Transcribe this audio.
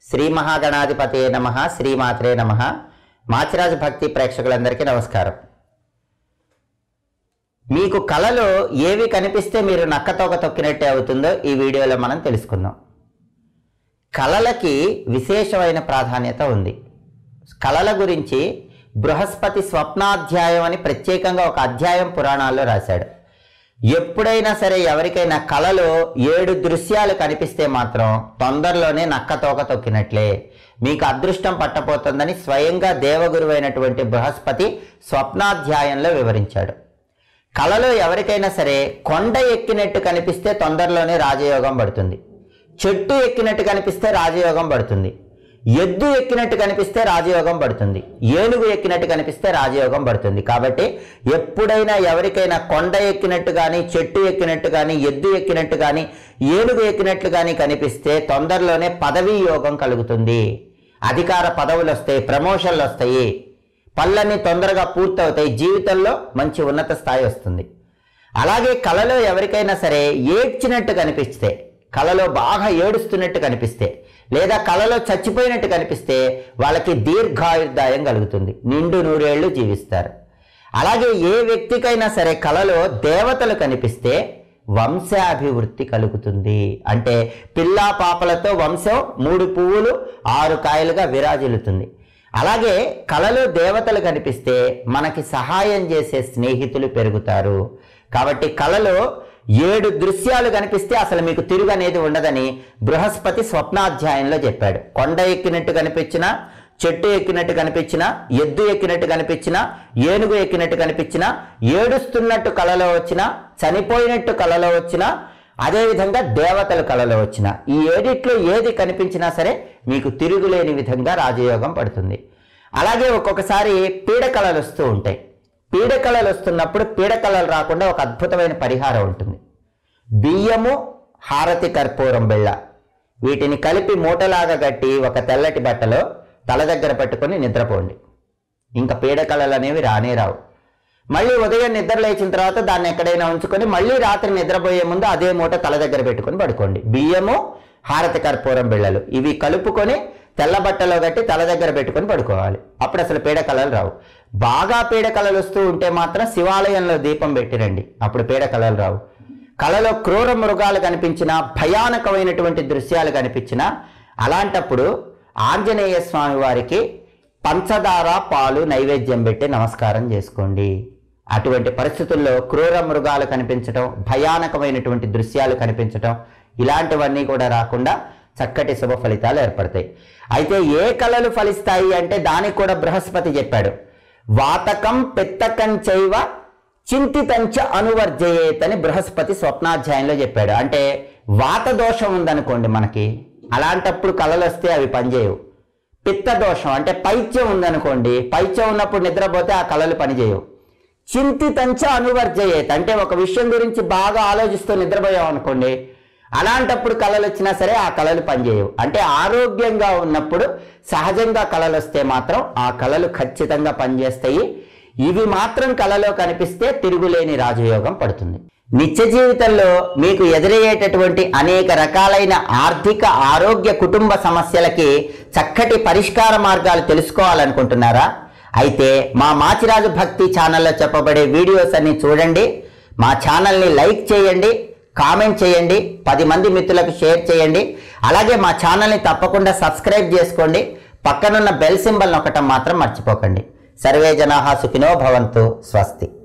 శ్రీ మహాగణాధిపతే నమ శ్రీమాత్రే నమ మాచిరాజు భక్తి ప్రేక్షకులందరికీ నమస్కారం మీకు కళలో ఏవి కనిపిస్తే మీరు నక్కతోక తొక్కినట్టే అవుతుందో ఈ వీడియోలో మనం తెలుసుకుందాం కళలకి విశేషమైన ప్రాధాన్యత ఉంది కళల గురించి బృహస్పతి స్వప్నాధ్యాయం అని ప్రత్యేకంగా ఒక అధ్యాయం పురాణాల్లో రాశాడు ఎప్పుడైనా సరే ఎవరికైనా కళలో ఏడు దృశ్యాలు కనిపిస్తే మాత్రం తొందరలోనే నక్కతోక తొక్కినట్లే మీకు అదృష్టం పట్టపోతుందని స్వయంగా దేవగురువైనటువంటి బృహస్పతి స్వప్నాధ్యాయంలో వివరించాడు కళలో ఎవరికైనా సరే కొండ ఎక్కినట్టు కనిపిస్తే తొందరలోనే రాజయోగం పడుతుంది చెట్టు ఎక్కినట్టు కనిపిస్తే రాజయోగం పడుతుంది ఎద్దు ఎక్కినట్టు కనిపిస్తే రాజయోగం పడుతుంది ఏనుగు ఎక్కినట్టు కనిపిస్తే రాజయోగం పడుతుంది కాబట్టి ఎప్పుడైనా ఎవరికైనా కొండ ఎక్కినట్టు కానీ చెట్టు ఎక్కినట్టు కానీ ఎద్దు ఎక్కినట్టు కానీ ఏనుగు ఎక్కినట్లు కానీ కనిపిస్తే తొందరలోనే పదవీ యోగం కలుగుతుంది అధికార పదవులు వస్తాయి ప్రమోషన్లు వస్తాయి పళ్ళన్నీ తొందరగా పూర్తవుతాయి జీవితంలో మంచి ఉన్నత స్థాయి వస్తుంది అలాగే కళలో ఎవరికైనా సరే ఏడ్చినట్టు కనిపిస్తే కళలో బాగా ఏడుస్తున్నట్టు కనిపిస్తే లేదా కళలో చచ్చిపోయినట్టు కనిపిస్తే వాళ్ళకి దీర్ఘాయుర్దాయం కలుగుతుంది నిండు నూరేళ్లు జీవిస్తారు అలాగే ఏ వ్యక్తికైనా సరే కళలో దేవతలు కనిపిస్తే వంశాభివృద్ధి కలుగుతుంది అంటే పిల్లా పాపలతో వంశం మూడు పువ్వులు ఆరు కాయలుగా విరాజిల్లుతుంది అలాగే కళలో దేవతలు కనిపిస్తే మనకి సహాయం చేసే స్నేహితులు పెరుగుతారు కాబట్టి కళలో ఏడు దృశ్యాలు కనిపిస్తే అసలు మీకు తిరుగు అనేది ఉండదని బృహస్పతి స్వప్నాధ్యాయంలో చెప్పాడు కొండ ఎక్కినట్టు కనిపించినా చెట్టు ఎక్కినట్టు కనిపించినా ఎద్దు ఎక్కినట్టు కనిపించినా ఏనుగు ఎక్కినట్టు కనిపించినా ఏడుస్తున్నట్టు కళలో వచ్చినా చనిపోయినట్టు కళలో వచ్చినా అదేవిధంగా దేవతల కళలో వచ్చిన ఈ ఏడిట్లో ఏది కనిపించినా సరే మీకు తిరుగులేని విధంగా రాజయోగం పడుతుంది అలాగే ఒక్కొక్కసారి పీడకళలు వస్తూ ఉంటాయి పీడకళలు వస్తున్నప్పుడు పీడకళలు రాకుండా ఒక అద్భుతమైన పరిహారం ఉంటుంది బియ్యము హారతి కర్పూరం బెళ్ళ వీటిని కలిపి మూటలాగా కట్టి ఒక తెల్లటి బట్టలో తల దగ్గర పెట్టుకొని నిద్రపోండి ఇంకా పీడకళలు అనేవి రానే రావు మళ్ళీ ఉదయం నిద్ర లేచిన తర్వాత దాన్ని ఎక్కడైనా ఉంచుకొని మళ్ళీ రాత్రి నిద్రపోయే ముందు అదే మూట తల దగ్గర పెట్టుకొని పడుకోండి బియ్యము హారతి కర్పూరం బిళ్ళలు ఇవి కలుపుకొని తెల్ల బట్టలో కట్టి తల దగ్గర పెట్టుకొని పడుకోవాలి అప్పుడు అసలు పీడకలలు రావు బాగా పీడకలలు వస్తూ ఉంటే మాత్రం శివాలయంలో దీపం పెట్టిరండి అప్పుడు పీడకలలు రావు కళలో క్రూర మృగాలు కనిపించినా భయానకమైనటువంటి దృశ్యాలు కనిపించినా అలాంటప్పుడు ఆంజనేయ స్వామి వారికి పంచదార పాలు నైవేద్యం పెట్టి నమస్కారం చేసుకోండి అటువంటి పరిస్థితుల్లో క్రూర మృగాలు కనిపించటం భయానకమైనటువంటి దృశ్యాలు కనిపించటం ఇలాంటివన్నీ కూడా రాకుండా చక్కటి శుభ ఫలితాలు ఏర్పడతాయి అయితే ఏ కళలు ఫలిస్తాయి అంటే దానికి కూడా బృహస్పతి చెప్పాడు వాతకం పెత్తకం చైవ చింతితంచ అనువర్జయేత్ అని బృహస్పతి స్వప్నాధ్యాయంలో చెప్పాడు అంటే వాత దోషం ఉందనుకోండి మనకి అలాంటప్పుడు కళలు వస్తే అవి పనిచేయవు పిత్త దోషం అంటే పైత్యం ఉందనుకోండి పైత్యం ఉన్నప్పుడు నిద్రపోతే ఆ కళలు పనిచేయవు చింతితంచ అనువర్జయేత్ అంటే ఒక విషయం గురించి బాగా ఆలోచిస్తూ నిద్రపోయాం అనుకోండి అలాంటప్పుడు కళలు వచ్చినా సరే ఆ కళలు పనిచేయవు అంటే ఆరోగ్యంగా ఉన్నప్పుడు సహజంగా కళలు వస్తే మాత్రం ఆ కళలు ఖచ్చితంగా పనిచేస్తాయి ఇవి మాత్రం కళలో కనిపిస్తే తిరుగులేని రాజయోగం పడుతుంది నిత్య జీవితంలో మీకు ఎదురయ్యేటటువంటి అనేక రకాలైన ఆర్థిక ఆరోగ్య కుటుంబ సమస్యలకి చక్కటి పరిష్కార మార్గాలు తెలుసుకోవాలనుకుంటున్నారా అయితే మా మాచిరాజు భక్తి ఛానల్లో చెప్పబడే వీడియోస్ అన్ని చూడండి మా ఛానల్ని లైక్ చేయండి కామెంట్ చేయండి పది మంది మిత్రులకు షేర్ చేయండి అలాగే మా ఛానల్ని తప్పకుండా సబ్స్క్రైబ్ చేసుకోండి పక్కనున్న బెల్ సింబల్ నొక్కటం మాత్రం మర్చిపోకండి సర్వే జనాహా సుఖినో భవంతు స్వస్తి